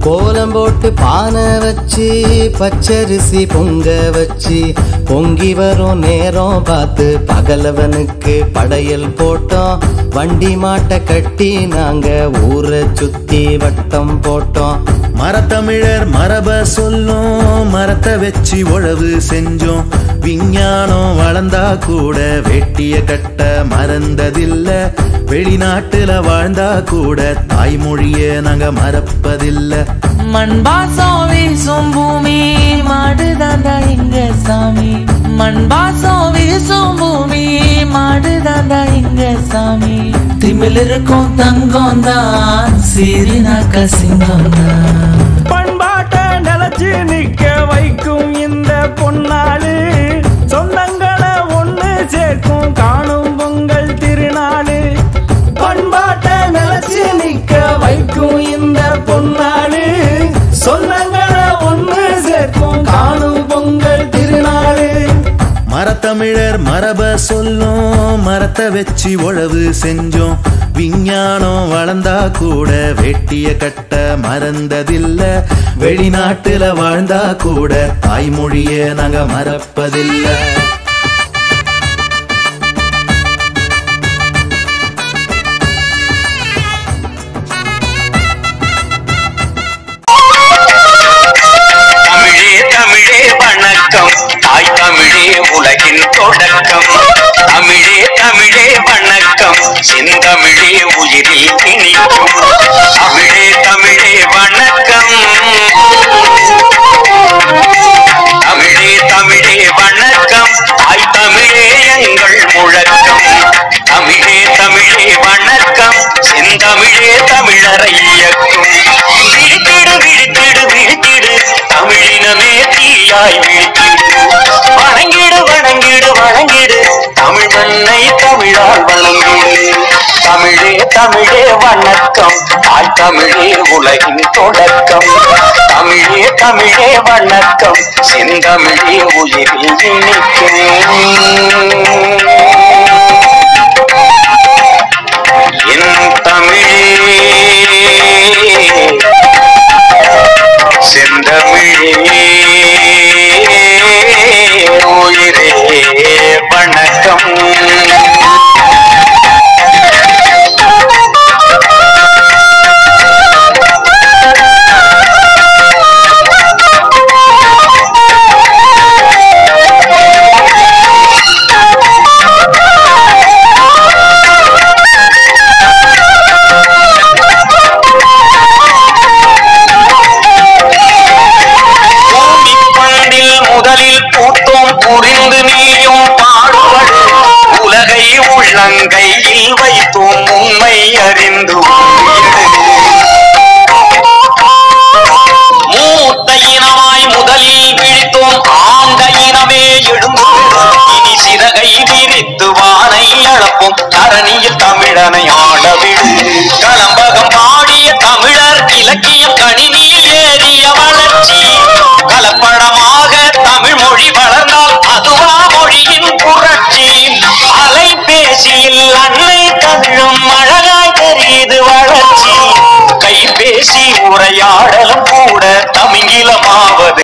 கோலம் போட்டு பானை வச்சு பச்சரிசி பொங்க வச்சு பொங்கி வரும் நேரம் பார்த்து பகலவனுக்கு படையல் போட்டோம் வண்டி மாட்டை கட்டி நாங்க ஊரை சுத்தி வட்டம் போட்டோம் மரத்தமிழர் மரப சொல்லும் மரத்தை வச்சு உழவு செஞ்சோம் விஞ்ஞானம் வளர்ந்தா கூட வெட்டிய கட்ட மறந்ததில்ல வெளிநாட்டுல வாழ்ந்தா கூட தாய்மொழிய நாங்க மறப்பதில்ல மண் வாசம் வீசும் பூமி மாடுதாண்டா எங்க சாமி மண் வாசம் வீசும் பூமி மாடுதாண்டா எங்க சாமி திமில் இருக்கும் தங்கம் தான் சீரினாக்க சிங்கம் தான் பண்பாட்ட நிலச்சி நிக்க வைக்கும் இந்த பொன்னாளு சொந்தங்களை ஒண்ணு சேர்க்கும் காணும் பொங்கல் திருநாளு பண்பாட்ட நிலச்சி நிக்க வைக்கும் இந்த பொன்னாளு சொந்தங்களை ஒண்ணு சேர்க்கும் காணும் பொங்கல் திருநாளு மரத்தமிழர் மரப சொல்லும் மரத்தை வச்சு உழவு செஞ்சோம் விஞ்ஞானம் வளர்ந்தா கூட வெட்டிய கட்ட மறந்ததில்ல வெளிநாட்டுல வாழ்ந்தா கூட தாய்மொழிய நாங்க மறப்பதில்லை தமிழே தமிழே வணக்கம் தாய் தமிழே உலகின் தொடக்கம் தமிழே தமிழே வணக்கம் செந்தமிழே உயிரில் திணிக்கும் தமிழே தமிழே வணக்கம் தமிழே தமிழே வணக்கம் தாய் தமிழே எங்கள் முழக்கம் தமிழே தமிழே வணக்கம் செந்தமிழே தமிழரை இயக்கும் விழித்திடு விழித்திடு விழித்திடு தமிழினமே தீயாய் விழித்திடு வணங்கிடு வணங்கிடு வணங்கிடு தமிழ் மண்ணை தமிழால் வணங்கிடு தமிழே தமிழே வணக்கம் தாய் தமிழே உலகின் தொடக்கம் தமிழே தமிழே வணக்கம் செந்தமிழே உயிரில் இனிக்கும் என் தமிழே செந்தமிழே உயிரே வணக்கம் பூமிப்பந்தில் முதலில் பூத்தோம் புரிந்து நீயும் பாடுபடு உலகை உள்ளங்கையில் வைத்தோம் உண்மை அறிந்து மூத்த இனமாய் முதலில் விழித்தோம் ஆண்ட இனமே எழுந்து இனி சிறகை விரித்து வானை அளப்போம் தரணியில் தமிழனை ஆடவிடு களம்பகம் பாடிய தமிழர் இலக்கியம் கணினியில் ஏறிய வளர்ச்சி கலப்படமாக தமிழ் மொழி வளர்ந்தால் அதுவா மொழியின் புரட்சி அலைபேசியில் அன்னை தமிழும் அழகாய் தெரியுது வளர்ச்சி கைபேசி உரையாடலும் கூட தமிங்கிலமாவது